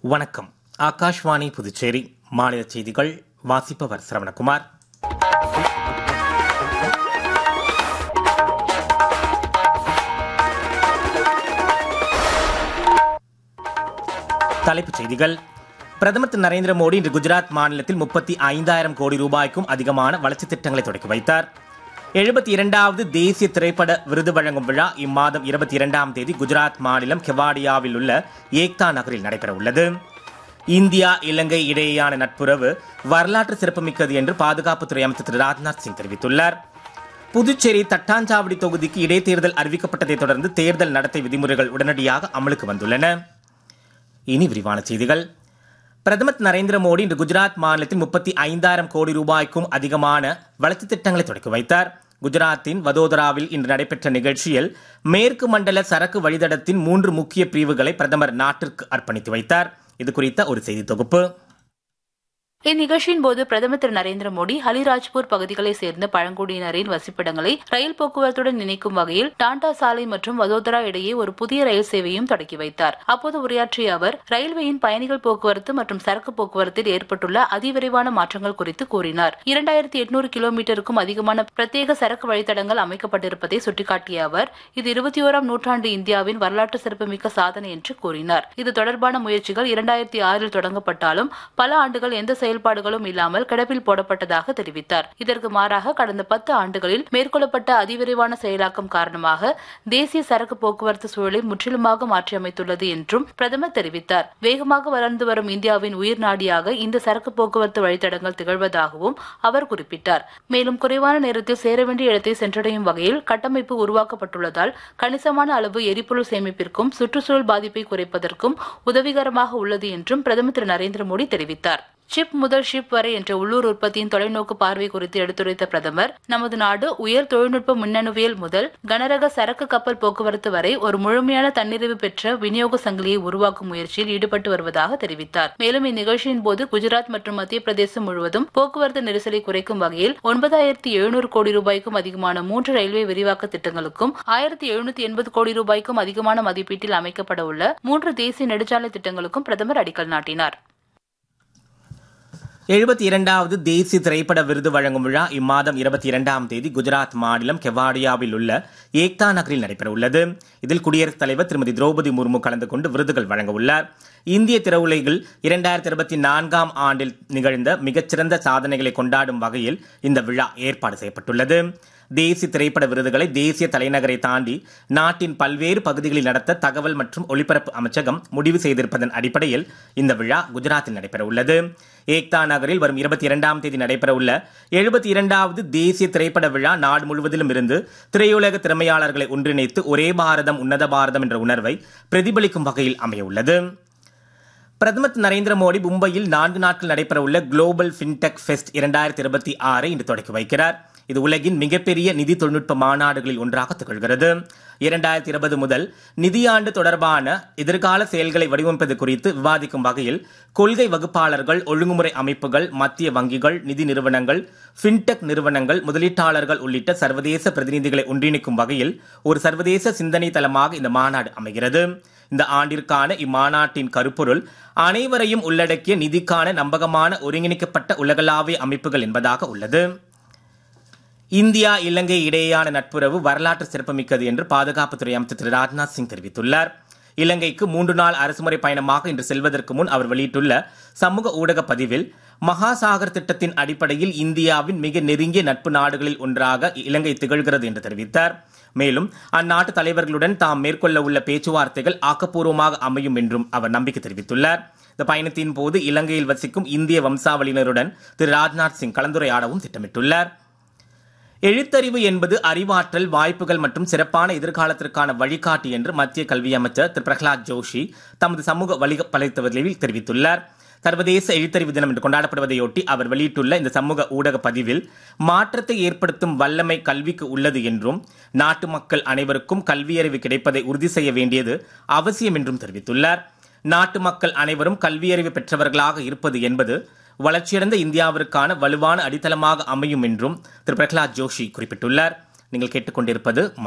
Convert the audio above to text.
வணக்கம் ஆகாஷ்வாணி புதுச்சேரி மாநில செய்திகள் வாசிப்பவர் சரவணகுமார் தலைப்புச் செய்திகள் பிரதமர் திரு நரேந்திர மோடி இன்று குஜராத் மாநிலத்தில் முப்பத்தி ஐந்தாயிரம் கோடி ரூபாய்க்கும் அதிகமான வளர்ச்சித் திட்டங்களை தொடக்கி வைத்தார் எழுபத்தி இரண்டாவது தேசிய திரைப்பட விருது வழங்கும் விழா இம்மாதம் இருபத்தி இரண்டாம் தேதி குஜராத் மாநிலம் கெவாடியாவில் உள்ள ஏக்தா நகரில் நடைபெற உள்ளது இந்தியா இலங்கை இடையேயான நட்புறவு வரலாற்று சிறப்புமிக்கது என்று பாதுகாப்புத்துறை அமைச்சர் திரு ராஜ்நாத் சிங் தெரிவித்துள்ளார் புதுச்சேரி தட்டாஞ்சாவடி தொகுதிக்கு இடைத்தேர்தல் அறிவிக்கப்பட்டதை தொடர்ந்து தேர்தல் நடத்தை விதிமுறைகள் உடனடியாக அமலுக்கு வந்துள்ளன இனி விரிவான செய்திகள் பிரதமர் திரு நரேந்திர மோடி இன்று குஜராத் மாநிலத்தில் முப்பத்தி ஐந்தாயிரம் கோடி ரூபாய்க்கும் அதிகமான வளர்ச்சித் திட்டங்களை தொடக்கி வைத்தார் குஜராத்தின் வதோதராவில் இன்று நடைபெற்ற நிகழ்ச்சியில் மேற்கு மண்டல சரக்கு வழித்தடத்தின் மூன்று முக்கிய பிரிவுகளை பிரதமர் நாட்டிற்கு அர்ப்பணித்து வைத்தார் இது குறித்த ஒரு செய்தி தொகுப்பு இந்நிகழ்ச்சியின் போது பிரதமர் திரு நரேந்திர மோடி ஹலிராஜ்பூர் பகுதிகளைச் சேர்ந்த பழங்குடியினரின் வசிப்பிடங்களை ரயில் போக்குவரத்துடன் இணைக்கும் வகையில் டாண்டா சாலை மற்றும் வதோதரா இடையே ஒரு புதிய ரயில் சேவையும் தொடக்கி வைத்தார் அப்போது உரையாற்றிய அவர் ரயில்வேயின் பயணிகள் போக்குவரத்து மற்றும் சரக்கு போக்குவரத்தில் ஏற்பட்டுள்ள அதிவிரைவான மாற்றங்கள் குறித்து கூறினார் இரண்டாயிரத்தி எட்நூறு கிலோமீட்டருக்கும் அதிகமான பிரத்யேக சரக்கு வழித்தடங்கள் அமைக்கப்பட்டிருப்பதை சுட்டிக்காட்டிய அவர் இது இருபத்தி ஓராம் நூற்றாண்டு இந்தியாவின் வரலாற்று சிறப்புமிக்க சாதனை என்று கூறினார் இது தொடர்பான முயற்சிகள் இரண்டாயிரத்தி ஆறில் தொடங்கப்பட்டாலும் பல ஆண்டுகள் எந்த செயல்பாடுகளும் இல்லாமல் கிடப்பில் போடப்பட்டதாக தெரிவித்தார் இதற்கு மாறாக கடந்த பத்து ஆண்டுகளில் மேற்கொள்ளப்பட்ட அதிவிரைவான செயலாக்கம் காரணமாக தேசிய சரக்கு போக்குவரத்து சூழலை முற்றிலுமாக மாற்றியமைத்துள்ளது என்றும் பிரதமர் தெரிவித்தார் வேகமாக வளர்ந்து வரும் இந்தியாவின் உயிர் நாடியாக இந்த சரக்கு போக்குவரத்து வழித்தடங்கள் திகழ்வதாகவும் அவர் குறிப்பிட்டார் மேலும் குறைவான நேரத்தில் சேர வேண்டிய இடத்தை சென்றடையும் வகையில் கட்டமைப்பு உருவாக்கப்பட்டுள்ளதால் கணிசமான அளவு எரிபொருள் சேமிப்பிற்கும் சுற்றுச்சூழல் பாதிப்பை குறைப்பதற்கும் உதவிகரமாக உள்ளது என்றும் பிரதமர் திரு நரேந்திர மோடி தெரிவித்தார் சிப் முதல் ஷிப் வரை என்ற உள்ளூர் உற்பத்தியின் தொலைநோக்கு பார்வை குறித்து எடுத்துரைத்த பிரதமர் நமது நாடு உயர் தொழில்நுட்ப மின்னணுவியல் முதல் கனரக சரக்கு கப்பல் போக்குவரத்து வரை ஒரு முழுமையான தன்னிறைவு பெற்ற விநியோக சங்கிலியை உருவாக்கும் முயற்சியில் ஈடுபட்டு வருவதாக தெரிவித்தார் மேலும் இந்நிகழ்ச்சியின் போது குஜராத் மற்றும் மத்திய பிரதேசம் முழுவதும் போக்குவரத்து நெரிசலை குறைக்கும் வகையில் ஒன்பதாயிரத்தி எழுநூறு கோடி ரூபாய்க்கும் அதிகமான மூன்று ரயில்வே விரிவாக்க திட்டங்களுக்கும் ஆயிரத்தி எழுநூத்தி எண்பது கோடி ரூபாய்க்கும் அதிகமான மதிப்பீட்டில் அமைக்கப்பட உள்ள மூன்று தேசிய நெடுஞ்சாலை திட்டங்களுக்கும் பிரதமர் அடிக்கல் நாட்டினார் எழுபத்தி இரண்டாவது தேசிய திரைப்பட விருது வழங்கும் விழா இம்மாதம் இருபத்தி இரண்டாம் தேதி குஜராத் மாநிலம் கெவாடியாவில் உள்ள ஏக்தா நகரில் நடைபெற உள்ளது இதில் குடியரசுத் தலைவர் திருமதி திரௌபதி முர்மு கலந்து கொண்டு விருதுகள் வழங்க உள்ளார் இந்திய திரையுலகில் இரண்டாயிரத்தி இருபத்தி நான்காம் ஆண்டில் நிகழ்ந்த மிகச்சிறந்த சாதனைகளை கொண்டாடும் வகையில் இந்த விழா ஏற்பாடு செய்யப்பட்டுள்ளது தேசிய திரைப்பட விருதுகளை தேசிய தலைநகரை தாண்டி நாட்டின் பல்வேறு பகுதிகளில் நடத்த தகவல் மற்றும் ஒலிபரப்பு அமைச்சகம் முடிவு செய்திருப்பதன் அடிப்படையில் இந்த விழா குஜராத்தில் நடைபெற உள்ளது ஏக்தா நகரில் வரும் இருபத்தி இரண்டாம் தேதி நடைபெறவுள்ள எழுபத்தி இரண்டாவது தேசிய திரைப்பட விழா நாடு முழுவதிலும் இருந்து திரையுலக திறமையாளர்களை ஒன்றிணைத்து ஒரே பாரதம் உன்னத பாரதம் என்ற உணர்வை பிரதிபலிக்கும் வகையில் அமையவுள்ளது பிரதமர் நரேந்திர மோடி மும்பையில் நான்கு நாட்கள் நடைபெறவுள்ள குளோபல் ஃபின்டெக் ஃபெஸ்ட் இரண்டாயிரத்தி இருபத்தி ஆறை இன்று தொடக்கி வைக்கிறார் இது உலகின் மிகப்பெரிய நிதி தொழில்நுட்ப மாநாடுகளில் ஒன்றாக திகழ்கிறது இரண்டாயிரத்தி இருபது முதல் நிதியாண்டு தொடர்பான எதிர்கால செயல்களை வடிவமைப்பது குறித்து விவாதிக்கும் வகையில் கொள்கை வகுப்பாளர்கள் ஒழுங்குமுறை அமைப்புகள் மத்திய வங்கிகள் நிதி நிறுவனங்கள் ஃபின்டெக் நிறுவனங்கள் முதலீட்டாளர்கள் உள்ளிட்ட சர்வதேச பிரதிநிதிகளை ஒன்றிணைக்கும் வகையில் ஒரு சர்வதேச சிந்தனை தளமாக இந்த மாநாடு அமைகிறது இந்த ஆண்டிற்கான இம்மாநாட்டின் கருப்பொருள் அனைவரையும் உள்ளடக்கிய நிதிக்கான நம்பகமான ஒருங்கிணைக்கப்பட்ட உலகளாவிய அமைப்புகள் என்பதாக உள்ளது இந்தியா இலங்கை இடையேயான நட்புறவு வரலாற்று சிறப்புமிக்கது என்று பாதுகாப்புத்துறை அமைச்சர் திரு ராஜ்நாத் சிங் தெரிவித்துள்ளார் இலங்கைக்கு மூன்று நாள் அரசுமுறை பயணமாக இன்று செல்வதற்கு முன் அவர் வெளியிட்டுள்ள சமூக ஊடக பதிவில் மகாசாகர் திட்டத்தின் அடிப்படையில் இந்தியாவின் மிக நெருங்கிய நட்பு நாடுகளில் ஒன்றாக இலங்கை திகழ்கிறது என்று தெரிவித்தார் மேலும் அந்நாட்டு தலைவர்களுடன் தாம் மேற்கொள்ள உள்ள பேச்சுவார்த்தைகள் ஆக்கப்பூர்வமாக அமையும் என்றும் அவர் நம்பிக்கை தெரிவித்துள்ளார் இந்த பயணத்தின் போது இலங்கையில் வசிக்கும் இந்திய வம்சாவளியினருடன் திரு ராஜ்நாத் சிங் கலந்துரையாடவும் திட்டமிட்டுள்ளார் எழுத்தறிவு என்பது அறிவாற்றல் வாய்ப்புகள் மற்றும் சிறப்பான எதிர்காலத்திற்கான வழிகாட்டி என்று மத்திய கல்வி அமைச்சர் திரு பிரகலாத் ஜோஷி தமது சமூக வழிபலைத்தவர்களில் தெரிவித்துள்ளார் சர்வதேச எழுத்தறிவு தினம் என்று கொண்டாடப்படுவதையொட்டி அவர் வெளியிட்டுள்ள இந்த சமூக ஊடக பதிவில் மாற்றத்தை ஏற்படுத்தும் வல்லமை கல்விக்கு உள்ளது என்றும் நாட்டு மக்கள் அனைவருக்கும் கல்வியறிவு கிடைப்பதை உறுதி செய்ய வேண்டியது அவசியம் என்றும் தெரிவித்துள்ளார் நாட்டு மக்கள் அனைவரும் கல்வியறிவு பெற்றவர்களாக இருப்பது என்பது வளர்ச்சியடைந்த இந்தியாவிற்கான வலுவான அடித்தளமாக அமையும் என்றும் திரு பிரகலாத் ஜோஷி குறிப்பிட்டுள்ளார் நீங்கள் கேட்டுக்கொண்டிருப்பது